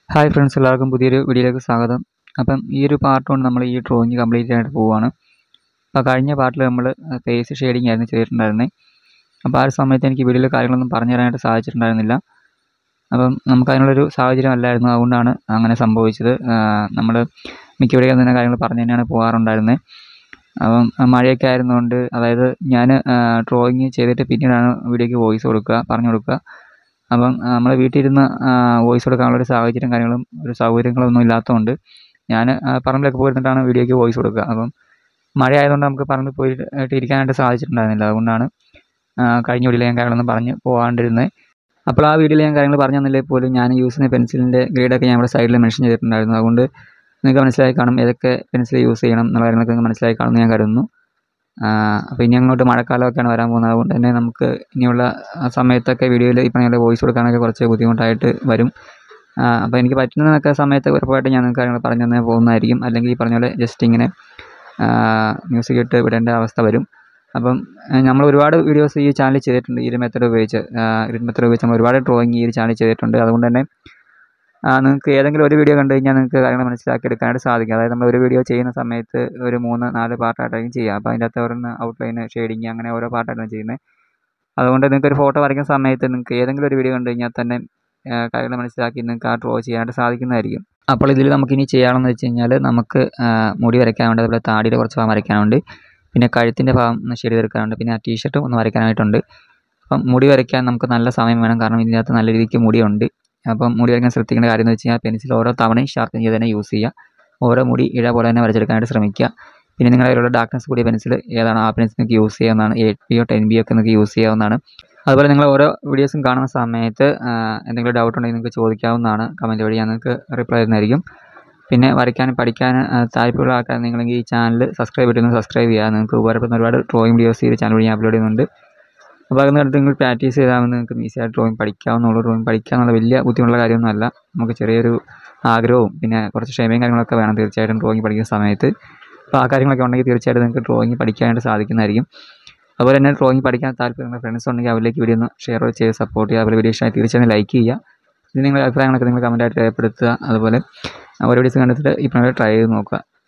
hi friends എല്ലാവർക്കും പുതിയൊരു വീഡിയോയിലേക്ക് സ്വാഗതം അപ്പം ഈ ഒരു പാർട്ട് കൊണ്ട് നമ്മൾ ഈ ഡ്രോയിങ് കംപ്ലീറ്റ് ആയിട്ട് പോവുകയാണ് അപ്പോൾ കഴിഞ്ഞ പാർട്ടിൽ നമ്മൾ ഫേസ് ഷെയ്ഡിങ് ആയിരുന്നു ചെയ്തിട്ടുണ്ടായിരുന്നത് അപ്പോൾ ആ ഒരു സമയത്ത് എനിക്ക് വീഡിയോയിൽ കാര്യങ്ങളൊന്നും പറഞ്ഞു തരാനായിട്ട് സാധിച്ചിട്ടുണ്ടായിരുന്നില്ല അപ്പം നമുക്ക് അതിനുള്ളൊരു സാഹചര്യം അല്ലായിരുന്നു അതുകൊണ്ടാണ് അങ്ങനെ സംഭവിച്ചത് നമ്മൾ മിക്ക വീഡിയോ തന്നെ കാര്യങ്ങൾ പറഞ്ഞു തന്നെയാണ് പോകാറുണ്ടായിരുന്നത് അപ്പം മഴയൊക്കെ ആയിരുന്നുകൊണ്ട് അതായത് ഞാൻ ഡ്രോയിങ് ചെയ്തിട്ട് പിന്നീടാണ് വീഡിയോയ്ക്ക് വോയിസ് കൊടുക്കുക പറഞ്ഞു കൊടുക്കുക അപ്പം നമ്മൾ വീട്ടിൽ ഇരുന്ന് വോയിസ് കൊടുക്കാനുള്ള ഒരു സാഹചര്യം കാര്യങ്ങളും ഒരു സൗകര്യങ്ങളൊന്നും ഇല്ലാത്തതുകൊണ്ട് ഞാൻ പറമ്പിലൊക്കെ പോയിരുന്നിട്ടാണ് വീഡിയോയ്ക്ക് വോയിസ് കൊടുക്കുക അപ്പം മഴ ആയതുകൊണ്ട് നമുക്ക് പറമ്പിൽ പോയിട്ട് ഇരിക്കാനായിട്ട് സാധിച്ചിട്ടുണ്ടായിരുന്നില്ല അതുകൊണ്ടാണ് കഴിഞ്ഞ വീഡിയോയിൽ ഞാൻ കാര്യങ്ങളൊന്നും പറഞ്ഞ് പോകാണ്ടിരുന്നത് അപ്പോൾ ആ വീഡിയോയിൽ ഞാൻ കാര്യങ്ങൾ പറഞ്ഞു തന്നില്ലേ പോലും ഞാൻ യൂസ് ചെയ്യുന്ന പെൻസിലിൻ്റെ ഗ്രേഡൊക്കെ ഞാൻ ഇവിടെ സൈഡിൽ മെൻഷൻ ചെയ്തിട്ടുണ്ടായിരുന്നു അതുകൊണ്ട് നിങ്ങൾക്ക് മനസ്സിലായി കാണും ഏതൊക്കെ പെൻസിൽ യൂസ് ചെയ്യണം എന്നുള്ള കാര്യങ്ങളൊക്കെ നിങ്ങൾക്ക് മനസ്സിലായി കാണുമെന്ന് ഞാൻ കരുതുന്നു അപ്പോൾ ഇനി അങ്ങോട്ട് മഴക്കാലമൊക്കെയാണ് വരാൻ പോകുന്നത് അതുകൊണ്ട് തന്നെ നമുക്ക് ഇനിയുള്ള സമയത്തൊക്കെ വീഡിയോയിൽ ഈ പറഞ്ഞ പോലെ വോയിസ് കൊടുക്കാനൊക്കെ കുറച്ച് ബുദ്ധിമുട്ടായിട്ട് വരും അപ്പോൾ എനിക്ക് പറ്റുന്നതൊക്കെ സമയത്ത് ഉറപ്പായിട്ട് ഞാൻ നിങ്ങൾക്ക് കാര്യങ്ങൾ പറഞ്ഞു തന്നെ പോകുന്നതായിരിക്കും അല്ലെങ്കിൽ ഈ പറഞ്ഞ പോലെ ജസ്റ്റ് ഇങ്ങനെ മ്യൂസിക് ഇട്ട് വിടേണ്ട അവസ്ഥ വരും അപ്പം നമ്മൾ ഒരുപാട് വീഡിയോസ് ഈ ചാനൽ ചെയ്തിട്ടുണ്ട് ഈ ഒരു മെത്തഡ് ഉപയോഗിച്ച് ഈ മെത്തഡ് ഉപയോഗിച്ച് നമ്മൾ ഒരുപാട് ഡ്രോയിങ് ഈ ഒരു ചാനൽ ചെയ്തിട്ടുണ്ട് അതുകൊണ്ട് തന്നെ നിങ്ങൾക്ക് ഏതെങ്കിലും ഒരു വീഡിയോ കണ്ടു കഴിഞ്ഞാൽ നിങ്ങൾക്ക് കാര്യങ്ങൾ മനസ്സിലാക്കി എടുക്കാനായിട്ട് സാധിക്കും അതായത് നമ്മൾ ഒരു വീഡിയോ ചെയ്യുന്ന സമയത്ത് ഒരു മൂന്ന് നാല് പാർട്ടായിട്ടായിരിക്കും ചെയ്യുക അപ്പോൾ അതിൻ്റെ അകത്ത് ഓരോന്ന് ഔട്ട്ലൈൻ ഷെയ്ഡിങ് അങ്ങനെ ഓരോ പാർട്ടായിട്ടാണ് ചെയ്യുന്നത് അതുകൊണ്ട് നിങ്ങൾക്ക് ഒരു ഫോട്ടോ വരയ്ക്കുന്ന സമയത്ത് നിങ്ങൾക്ക് ഏതെങ്കിലും ഒരു വീഡിയോ കണ്ടു കഴിഞ്ഞാൽ തന്നെ കാര്യങ്ങൾ മനസ്സിലാക്കി നിങ്ങൾക്ക് ആ ഡ്രോ ചെയ്യാനായിട്ട് സാധിക്കുന്നതായിരിക്കും അപ്പോൾ ഇതിൽ നമുക്കിനി ചെയ്യാമെന്ന് വെച്ച് കഴിഞ്ഞാൽ നമുക്ക് മുടി വരയ്ക്കാനുണ്ട് അതുപോലെ താടിയുടെ കുറച്ച് ഭാഗം വരയ്ക്കാനുണ്ട് പിന്നെ കഴുത്തിൻ്റെ ഭാഗം ഒന്ന് ശരി തീർക്കാനുണ്ട് പിന്നെ ആ ടീഷർട്ടും ഒന്ന് വരയ്ക്കാനായിട്ടുണ്ട് അപ്പം മുടി വരയ്ക്കാൻ നമുക്ക് നല്ല സമയം വേണം കാരണം ഇതിനകത്ത് നല്ല രീതിക്ക് മുടിയുണ്ട് അപ്പം മുടി വരയ്ക്കാൻ ശ്രദ്ധിക്കേണ്ട കാര്യം എന്ന് വെച്ച് കഴിഞ്ഞാൽ പെൻസിൽ ഓരോ തവണയും ഷാർപ്പൻ ചെയ്ത് തന്നെ യൂസ് ചെയ്യുക ഓരോ മുടി ഇഴ പോലെ തന്നെ വരച്ചെടുക്കാനായിട്ട് ശ്രമിക്കുക പിന്നെ നിങ്ങളുടെ കയ്യിലുള്ള ഡാർക്ക്നെസ് കൂടിയ പെൻസിൽ ഏതാണ് ആ പെൻസിൽ നിങ്ങൾക്ക് യൂസ് ചെയ്യാവുന്നതാണ് എയ്റ്റ് ബിയോ ടെൻ ബിയോ ഒക്കെ നിങ്ങൾക്ക് യൂസ് ചെയ്യാവുന്നതാണ് അതുപോലെ നിങ്ങൾ ഓരോ വീഡിയോസും കാണുന്ന സമയത്ത് എന്തെങ്കിലും ഡൗട്ട് ഉണ്ടെങ്കിൽ നിങ്ങൾക്ക് ചോദിക്കാവുന്നതാണ് കമൻറ്റ് വഴി ഞങ്ങൾക്ക് റിപ്ലൈ തരുന്നതായിരിക്കും പിന്നെ വരയ്ക്കാനും പഠിക്കാനും താല്പര്യമുള്ള ആൾക്കാർ നിങ്ങളെങ്കിൽ ഈ ചാനൽ സബ്സ്ക്രൈബ് ചെയ്തിട്ട് സബ്സ്ക്രൈബ് ചെയ്യുക നിങ്ങൾക്ക് ഉപകാരപ്പെടുന്ന ഒരുപാട് ഡ്രോയിങ് വീഡിയോസ് ഈ ചാനൽ വഴി ഞാൻ അപ്ലോഡ് ചെയ്യുന്നുണ്ട് അപ്പോൾ അതൊന്നും എടുത്ത് നിങ്ങൾ പ്രാക്ടീസ് ചെയ്താൽ നിങ്ങൾക്ക് ഈസിയായിട്ട് ഡ്രോയിങ് പഠിക്കാവുന്നുള്ളൂ ഡ്രോയിങ് പഠിക്കുക എന്നുള്ള വലിയ ബുദ്ധിമുട്ടുള്ള കാര്യമൊന്നുമല്ല നമുക്ക് ചെറിയൊരു ആഗ്രഹവും പിന്നെ കുറച്ച് ക്ഷമയും കാര്യങ്ങളൊക്കെ വേണം തീർച്ചയായിട്ടും ഡ്രോയിങ് പഠിക്കുന്ന സമയത്ത് അപ്പോൾ ആ കാര്യങ്ങളൊക്കെ ഉണ്ടെങ്കിൽ തീർച്ചയായിട്ടും നിങ്ങൾക്ക് ഡ്രോയിങ് പഠിക്കാനായിട്ട് സാധിക്കുന്നതായിരിക്കും അതുപോലെ തന്നെ ഡ്രോയിങ് പഠിക്കാൻ താല്പര്യമുള്ള ഫ്രണ്ട്സ് ഉണ്ടെങ്കിൽ അവരിലേക്ക് വീഡിയോ ഒന്ന് ഷെയർ ചെയ്ത് സപ്പോർട്ട് ചെയ്യുക അതുപോലെ വീഡിയോ ഇഷ്ടമായി തീർച്ചയായും ലൈക്ക് ചെയ്യുക ഇത് നിങ്ങളുടെ അഭിപ്രായങ്ങളൊക്കെ നിങ്ങൾ കമൻറ്റായിട്ട് രേഖപ്പെടുത്തുക അതുപോലെ ഓരോ വീഡിയോസ് കണ്ടിട്ട് ഈ പറഞ്ഞ ട്രൈ ചെയ്ത് നോക്കുക